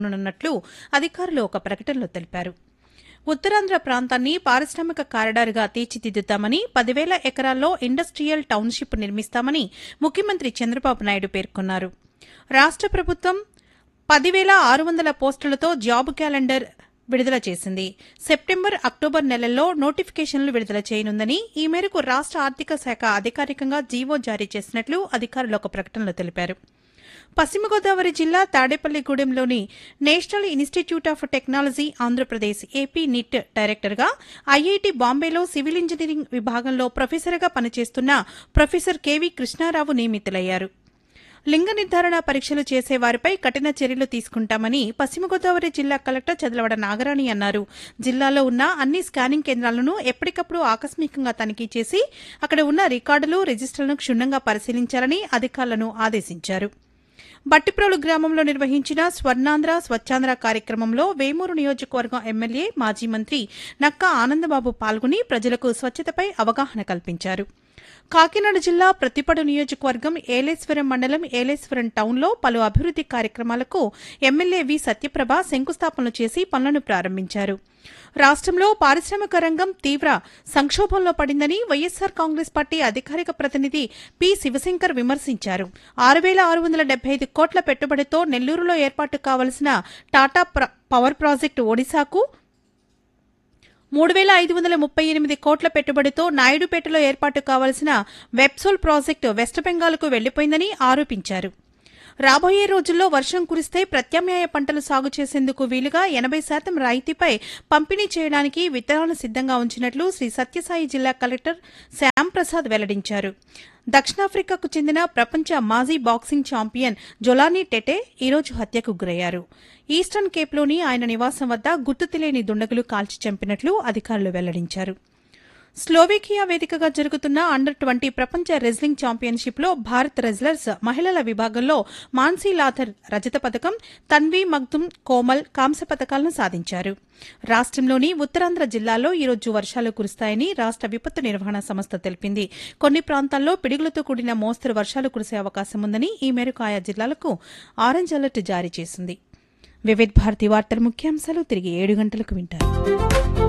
చేయనున్నట్లు అధికారులు ఒక ప్రకటనలో తెలిపారు ఉత్తరాంధ్ర ప్రాంతాన్ని పారిశ్రామిక కారిడార్గా తీర్చిదిద్దుతామని పదివేల ఎకరాల్లో ఇండస్ట్రియల్ టౌన్షిప్ నిర్మిస్తామని ముఖ్యమంత్రి చంద్రబాబు నాయుడు పేర్కొన్నారు రాష్ట ప్రభుత్వం పదివేల ఆరు వందల పోస్టులతో జాబ్ క్యాలెండర్ విడుదల చేసింది సెప్టెంబర్ అక్టోబర్ నెలల్లో నోటిఫికేషన్లు విడుదల చేయనుందని ఈ మేరకు రాష్ట ఆర్థిక శాఖ అధికారికంగా జీవో జారీ చేసినట్లు అధికారులు ఒక ప్రకటనలో తెలిపారు పశ్చిమ గోదావరి జిల్లా తాడేపల్లిగూడెంలోని national institute of technology Andhra Pradesh AP NIT డైరెక్టర్గా ఐఐటి బాంబేలో సివిల్ ఇంజనీరింగ్ విభాగంలో ప్రొఫెసర్గా పనిచేస్తున్న ప్రొఫెసర్ కెవి కృష్ణారావు నియమితులయ్యారు లింగ నిర్ధారణ పరీక్షలు చేసే వారిపై కఠిన చర్యలు తీసుకుంటామని పశ్చిమ గోదావరి జిల్లా కలెక్టర్ చదలవడ నాగరాణి అన్నారు జిల్లాలో ఉన్న అన్ని స్కానింగ్ కేంద్రాలను ఎప్పటికప్పుడు ఆకస్మికంగా తనిఖీ చేసి అక్కడ ఉన్న రికార్డులు రిజిస్టర్లను క్షుణ్ణంగా పరిశీలించాలని అధికారులను ఆదేశించారు బట్టిప్రోలు గ్రామంలో నిర్వహించిన స్వర్ణాంధ్ర స్వచ్ఛాంధ్ర కార్యక్రమంలో వేమూరు నియోజకవర్గం ఎమ్మెల్యే మాజీ మంత్రి నక్కా ఆనందబాబు పాల్గొని ప్రజలకు స్వచ్ఛతపై అవగాహన కల్పించారు కాకినాడ జిల్లా ప్రతిపడు నియోజకవర్గం ఏలేశ్వరం మండలం ఏలేశ్వరం టౌన్లో పలు అభివృద్ది కార్యక్రమాలకు ఎమ్మెల్యే వి సత్యప్రభ శంకుస్థాపనలు చేసి పనులను ప్రారంభించారు రాష్ట్రంలో పారిశ్రామిక రంగం తీవ్ర సంక్షోభంలో పడిందని వైఎస్సార్ కాంగ్రెస్ పార్టీ అధికారిక ప్రతినిధి పి శివశంకర్ విమర్శించారు ఆరు వేల ఆరు వందల డెబ్బై ఐదు కోట్ల పెట్టుబడితో నెల్లూరులో ఏర్పాటు కావలసిన టాటా ప్ర- పవర్ ప్రాజెక్టు ఒడిశాకు మూడు వేల ఐదు వందల ముప్పై ఎనిమిది కోట్ల పెట్టుబడితో నాయుడుపేటలో ఏర్పాటు కావాల్సిన వెబ్సోల్ ప్రాజెక్టు వెస్ట్ బెంగాల్కు వెళ్లిపోయిందని ఆరోపించారు రాబోయే రోజుల్లో వర్షం కురిస్తే ప్రత్యామ్నాయ పంటలు సాగు చేసేందుకు వీలుగా ఎనబై శాతం రాయితీపై పంపిణీ చేయడానికి విత్తనాలు సిద్దంగా ఉంచినట్లు శ్రీ సత్యసాయి జిల్లా కలెక్టర్ శ్యామ్ ప్రసాద్ వెల్లడించారు దక్షిణాఫ్రికాకు చెందిన ప్రపంచ మాజీ బాక్సింగ్ ఛాంపియన్ జొలానీ టెటే ఈరోజు హత్యకు గురయ్యారు ఈస్టర్న్ కేప్లోని ఆయన నివాసం వద్ద గుర్తు తెలియని దుండగులు కాల్చి చంపినట్లు అధికారులు వెల్లడించారు స్లోవేకియా వేదికగా జరుగుతున్న అండర్ ట్వంటీ ప్రపంచ రెజ్లింగ్ ఛాంపియన్షిప్లో భారత్ రెజ్లర్స్ మహిళల విభాగంలో మాన్సీ లాథర్ రజత పథకం తన్వీ మగ్దుమ్ కోమల్ కాంస్య పథకాలను సాధించారు రాష్ట్రంలోని ఉత్తరాంధ్ర జిల్లాల్లో ఈరోజు వర్షాలు కురుస్తాయని రాష్ట్ర విపత్తు నిర్వహణ సంస్థ తెలిపింది కొన్ని ప్రాంతాల్లో పిడుగులతో కూడిన మోస్తరు వర్షాలు కురిసే అవకాశం ఉందని ఈ మేరకు ఆయా జిల్లాలకు ఆరెంజ్ అలర్ట్ జారీ చేసింది వివిధ్ భారతి వార్తల ముఖ్యాంశాలు తిరిగి ఏడు గంటలకు వింటారు